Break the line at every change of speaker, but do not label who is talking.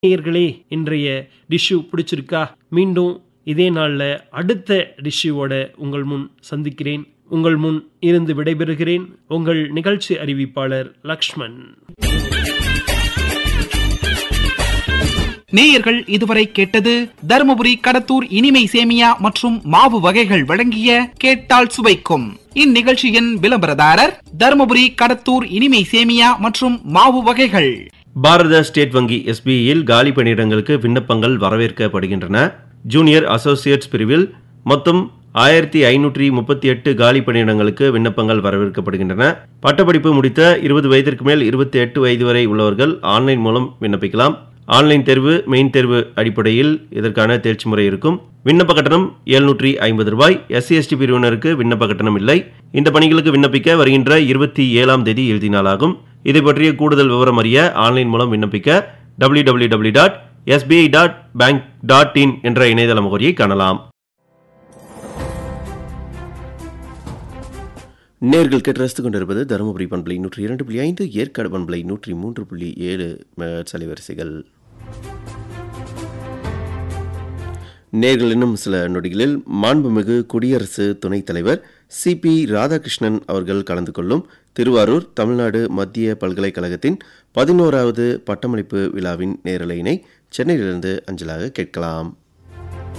நேயர்களே இன்றைய டிஷ்யூ பிடிச்சிருக்கா மீண்டும் இதே நாளில் அடுத்த டிஷ்யூவோட உங்கள் முன் சந்திக்கிறேன் உங்கள் முன் இருந்து விடைபெறுகிறேன் உங்கள் நிகழ்ச்சி அறிவிப்பாளர் லக்ஷ்மண்
நேயர்கள் இதுவரை கேட்டது தருமபுரி கடத்தூர் இனிமை சேமியா மற்றும் மாவு வகைகள் வழங்கிய கேட்டால் சுவைக்கும் இந்நிகழ்ச்சியின் விளம்பரதாரர் தருமபுரி கடத்தூர் இனிமை சேமியா மற்றும் மாவு வகைகள்
பாரத ஸ்டேட் வங்கி எஸ்பிஐயில் காலி பணியிடங்களுக்கு விண்ணப்பங்கள் வரவேற்கப்படுகின்றன ஜூனியர் அசோசியேட்ஸ் பிரிவில் மொத்தம் ஆயிரத்தி ஐநூற்றி முப்பத்தி எட்டு காலி பணியிடங்களுக்கு விண்ணப்பங்கள் வரவேற்கப்படுகின்றன பட்டப்படிப்பு முடித்த இருபது வயதிற்கு மேல் இருபத்தி எட்டு வயது வரை உள்ளவர்கள் ஆன்லைன் மூலம் விண்ணப்பிக்கலாம் ஆன்லைன் தேர்வு மெயின் தேர்வு அடிப்படையில் இதற்கான தேர்ச்சி முறை இருக்கும் விண்ணப்ப கட்டணம் எழுநூற்றி ஐம்பது ரூபாய் எஸ்சி எஸ்டி பிரிவினருக்கு விண்ணப்ப கட்டணம் இல்லை இந்த பணிகளுக்கு விண்ணப்பிக்க வருகின்ற இருபத்தி ஏழாம் தேதி இறுதி நாளாகும் இதை பற்றிய கூடுதல் விவரம் அறிய ஆன்லைன் மூலம் விண்ணப்பிக்க W W W dot SBI dot bank dot in என்ற இணையதள முகவரியை காணலாம் நேர்கள் கேட்டு ரசித்துக் கொண்டிருப்பது தருமபுரி பண்பலை நூற்றி இரண்டு புள்ளி ஐந்து ஏற்காடு பண்பலை நூற்றி மூன்று புள்ளி ஏழு மெகாஹெர்ட்ஸ் அலைவரிசைகள் நேர்கள் இன்னும் சில நொடிகளில் மாண்புமிகு குடியரசு துணைத் தலைவர் சி பி ராதாகிருஷ்ணன் அவர்கள் கலந்து கொள்ளும் திருவாரூர் தமிழ்நாடு மத்திய பல்கலைக்கழகத்தின் பதினோராவது பட்டமளிப்பு விழாவின் நேரலையினை சென்னையிலிருந்து அஞ்சலாக கேட்கலாம்